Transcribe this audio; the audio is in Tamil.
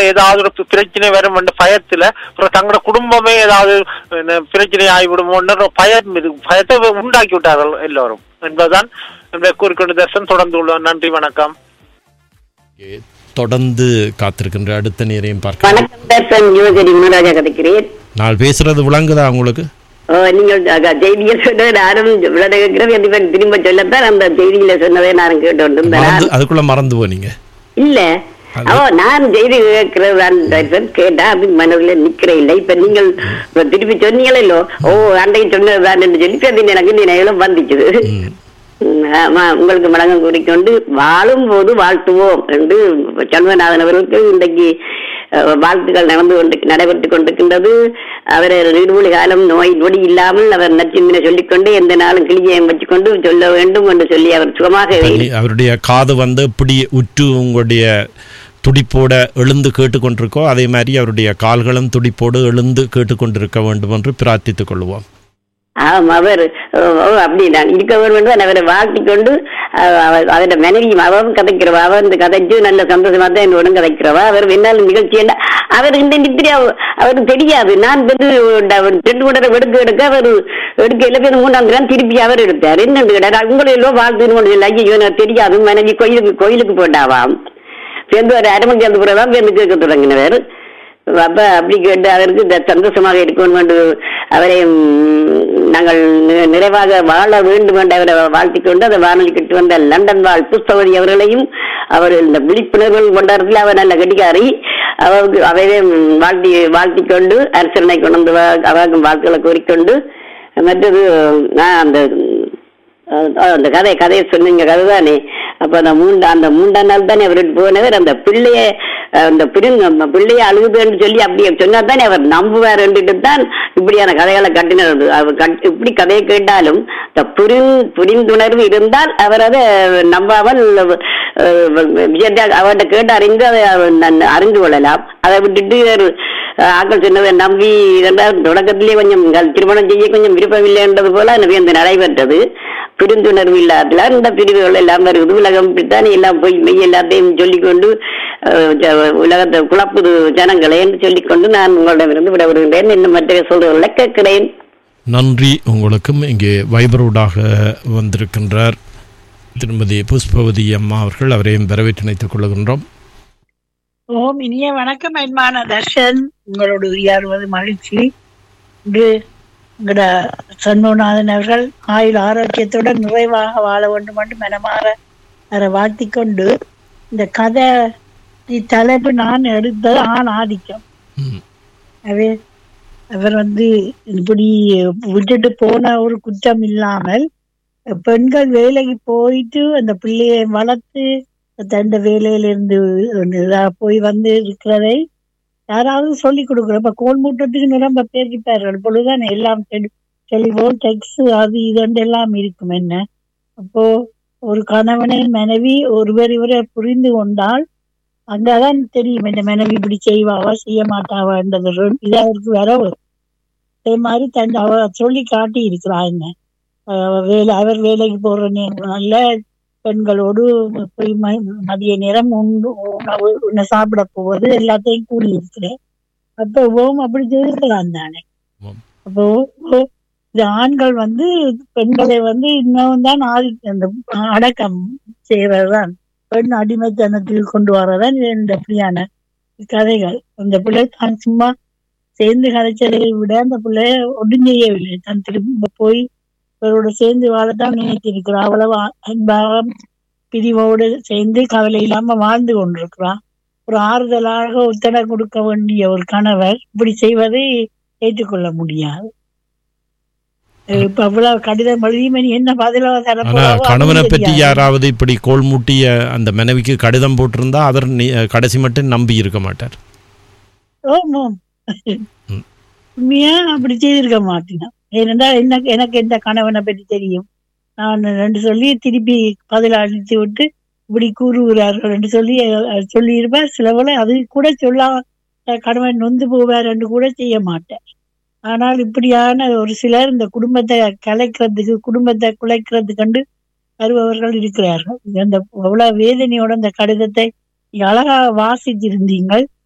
ஏதாவது ஒரு பி- பிரச்சனை வரும் என்ற பயத்துல அப்புறம் தங்களோட குடும்பமே ஏதாவது என்ன, பிரச்சனை ஆகிவிடுமோன்ற ஒரு பயம் இருக்கு. பயத்தை உண்டாக்கி விட்டார்கள் எல்லோரும் என்பதுதான் என்னுடைய கூறிக்கொண்டு தர்சன் தொடர்ந்து உள்ளோம் நன்றி வணக்கம் தொடர்ந்து காத்திருக்கின்ற அடுத்த நேரையும் பார்க்க வணக்கம் தர்சன் யுவகரி முனராஜா கதைக்கிறேன் நான் பேசுறது விளங்குதா உங்களுக்கு ஓ, நீங்கள் அக- செய்தியை சொன்னதை நானும் விளங்குகிறேன் என்று திரும்ப சொல்லத்தான் அந்த செய்தியில சொன்னதை நான் கேட்டு மறந்து அதுக்குள்ள மறந்து போனீங்க இல்ல அது- ஓ நான் செய்தி கேட்கிறதான் தர்சன் கேட்டா அது மனதில் நிக்கிற இல்லை இப்ப நீங்கள் இப்ப திருப்பி சொன்னீங்களோ ஓ அன்றைக்கு சொன்னதுதான் என்று சொல்லி இப்ப அது எனக்கு நினைவுல வந்துச்சுது ம். ம், ஆமா, உங்களுக்கு வணக்கம் கூறிக்கொண்டு வாழும் போது வாழ்த்துவோம் என்று சண்முகநாதன் அவர்களுக்கு இன்றைக்கு அஹ், வாழ்த்துக்கள் நடந்து கொண்டு நடைபெற்றுக் கொண்டிருக்கின்றது அவர் நீடுமொழி காலம் நோய் நொடி இல்லாமல் அவர் நச்சிந்தினை சொல்லிக்கொண்டு எந்த நாளும் கிளிஜயம் வச்சுக்கொண்டு சொல்ல வேண்டும் என்று சொல்லி அவர் சுகமாக பண்ணி அவருடைய காது வந்து இப்படி உற்று உங்களுடைய துடிப்போட எழுந்து கேட்டுக்கொண்டிருக்கோ அதே மாதிரி அவருடைய கால்களும் துடிப்போடு எழுந்து கேட்டுக்கொண்டிருக்க வேண்டும் என்று பிரார்த்தித்துக் கொள்வோம் ஆம் அவர் ஓ, ஓ, அப்படி நான் இருக்க வேண்டும் என்று அவரை வாழ்த்திக் கொண்டு அஹ், அவர் அவரோட மனைவியும் அவரும் கதைக்கிறவா அவர் இந்த கதைச்சு நல்ல சந்தோஷமா தான் என்னோட கதைக்கிறவா அவர் வெண்ணால் நிகழ்ச்சி என்ன அவர் இந்த நித்திரி அவருக்கு தெரியாது நான் வந்து அவர் ரெண்டு கூட எடுக்க எடுக்க அவர் எடுக்க இல்லை பேர் மூணாம் தினம் திருப்பி அவர் எடுத்தார் என்னன்னு கேட்டார் உங்களோ வாழ்த்துன்னு இல்லை ஐயோ எனக்கு தெரியாது மனைவி கோயிலுக்கு கோயிலுக்கு போட்டாவாம் சேர்ந்து ஒரு அரை மணி சேர்ந்து பிறகுதான் பேருந்து கேட்க தொடங்கினவர் அப்ப அப்படி கேட்டு அவருக்கு த- சந்தோஷமாக இருக்கணும் என்று அவரை ம், நாங்கள் நி- நிறைவாக வாழ வேண்டும் என்று அவரை வாழ்த்திக் கொண்டு அந்த வானொலி கிட்டு வந்த லண்டன் வாழ் புஷ்பவதி அவர்களையும் அவர் இந்த விழிப்புணர்வு கொண்டாடுறதுல அவர் நல்ல கட்டிக்காரி அவருக்கு அவையே ம், வாழ்த்தி வாழ்த்திக் கொண்டு அரசனை கொண்டு வந்து வா- அவருக்கும் வாழ்த்துக்களை கூறிக்கொண்டு மற்றது நான் அந்த அஹ் அந்த கதை கதையை சொன்னீங்க கதை தானே அப்ப அந்த மூண்டா அந்த மூன்றாம் நாள் தானே அவர் போனவர் அந்த பிள்ளைய அஹ் அந்த பிரிங்க அந்த பிள்ளைய அழுகுதுன்னு சொல்லி அப்படியே சொன்னா தானே அவர் நம்புவார் என்றுட்டு தான் இப்படியான கதைகளை கட்டினர் அவர் கட் இப்படி கதையை கேட்டாலும் இந்த புரிந் புரிந்துணர்வு இருந்தால் அவர் அதை நம்பாமல் அஹ், விஷயத்தை அவர்கிட்ட கேட்டு அறிந்து அதை அவர் நன்- அறிந்து கொள்ளலாம் அதை விட்டுட்டு இவர், அஹ், ஆக்கள் சொன்னதை நம்பி இரண்டாவது தொடக்கத்திலே கொஞ்சம் கள்- திருமணம் செய்ய கொஞ்சம் விருப்பமில்லை என்றது போல அந்த நடைபெற்றது பிரிந்துணர்வு இல்லாதல இந்த பிரிவுகள் எல்லாம் வருது உலகம் இப்படித்தானே எல்லாம் போய் மெய் எல்லாத்தையும் சொல்லிக்கொண்டு அஹ், ஜ- உலகத்தை குழப்புது ஜனங்களை என்று சொல்லிக்கொண்டு நான் உங்களிடமிருந்து விட வருகின்றேன் இன்னும் மற்ற சொல்றவர்களை கேட்கிறேன் நன்றி உங்களுக்கும் இங்கே வைபரோடாக வந்திருக்கின்றார் திருமதி புஷ்பவதி அம்மா அவர்கள் அவரையும் வரவேற்றிணைத்துக் கொள்கின்றோம் ஓம் இனிய வணக்கம் அன்பான தர்ஷன் உங்களோடு உரையாடுவது மகிழ்ச்சி இன்று எங்கட சண்முகநாதன் அவர்கள் ஆயுள் ஆரோக்கியத்துடன் நிறைவாக வாழ வேண்டும் என்று மனமாற அவரை வாழ்த்திக் கொண்டு இந்த கதை தலைப்பு நான் எடுத்தது ஆண் ஆதிக்கம் ம். அது அவர் வந்து இப்படி விட்டுட்டு போன ஒரு குற்றம் இல்லாமல் பெண்கள் வேலைக்கு போயிட்டு அந்த பிள்ளையை வளர்த்து தண்ட வேலையிலிருந்து இதா போய் வந்து இருக்கிறதை யாராவது சொல்லி கொடுக்குறோம் இப்ப கோல் மூட்டத்துக்கு நிரம்ப பேர் இருப்பார்கள் இப்பொழுதுதான் எல்லாம் டெலிபோன் டெக்ஸ் அது இது எல்லாம் இருக்கும் என்ன அப்போ ஒரு கணவனை மனைவி ஒருவர் இவரை புரிந்து கொண்டால் அங்கதான் தெரியும் இந்த மனைவி இப்படி செய்வாவா செய்ய மாட்டாவான்றது ரெ- இது அவருக்கு வரவு அதே மாதிரி தன் அவ சொல்லி காட்டி இருக்கிறா என்ன அஹ் வேலை அவர் வேலைக்கு போற நேரங்கள்ல பெண்களோடு போய் ம- மதிய நேரம் உண்டு உணவு உன்னை சாப்பிட போவது எல்லாத்தையும் கூறி இருக்கிறேன் அப்போ ஓம் அப்படி செய்திருக்கலாம் தானே ஆமாம். அப்போ ஓ, இது ஆண்கள் வந்து பெண்களை வந்து இன்னும் தான் ஆதி அந்த அடக்கம் செய்யறதுதான் பெண் அடிமைத்தனத்தில் கொண்டு வரதான் இந்த அப்படியான கதைகள் அந்த பிள்ளை தான் சும்மா சேர்ந்து கதைச்சதை விட அந்த பிள்ளை ஒன்றும் செய்யவில்லை தான் திரும்ப போய் இவரோட சேர்ந்து வாழத்தான் நினைத்திருக்கிறான் அவ்வளவு அன்பாக பிரிவோடு சேர்ந்து கவலை இல்லாம வாழ்ந்து கொண்டிருக்கிறான் ஒரு ஆறுதலாக ஒத்தடை கொடுக்க வேண்டிய ஒரு கணவர் இப்படி செய்வதை ஏற்றுக்கொள்ள முடியாது இப்ப அவ்வளவு கடிதம் எழுதியும் இனி என்ன பதிலாக ஆனா தரப்போறாவோ கணவனை அதுவும் பற்றி தெரியாது. யாராவது இப்படி கோல் மூட்டிய அந்த மனைவிக்கு கடிதம் போட்டிருந்தா அவர் நி- கடைசி மட்டும் நம்பி இருக்க மாட்டார் ஆமாம் ம். உண்மையா அப்படி செய்திருக்க மாட்டேன் ஏனென்றால் எனக்கு எனக்கு எந்த கணவனை பற்றி தெரியும் நான் ரெண்டு சொல்லி திருப்பி பதில் அழித்து விட்டு இப்படி கூறுகிறார்கள் என்று சொல்லி அஹ், சொல்லியிருப்பார் சிலவளை அது கூட சொல்ல அஹ், கணவன் நொந்து போவார் என்று கூட செய்ய மாட்டேன் ஆனால் இப்படியான ஒரு சிலர் இந்த குடும்பத்தை கலைக்கிறதுக்கு குடும்பத்தை குலைக்கிறது கண்டு வருபவர்கள் இருக்கிறார்கள் அந்த அவ்வளவு வேதனையோட அந்த கடிதத்தை நீங்க அழகா வாசித்திருந்தீங்கள்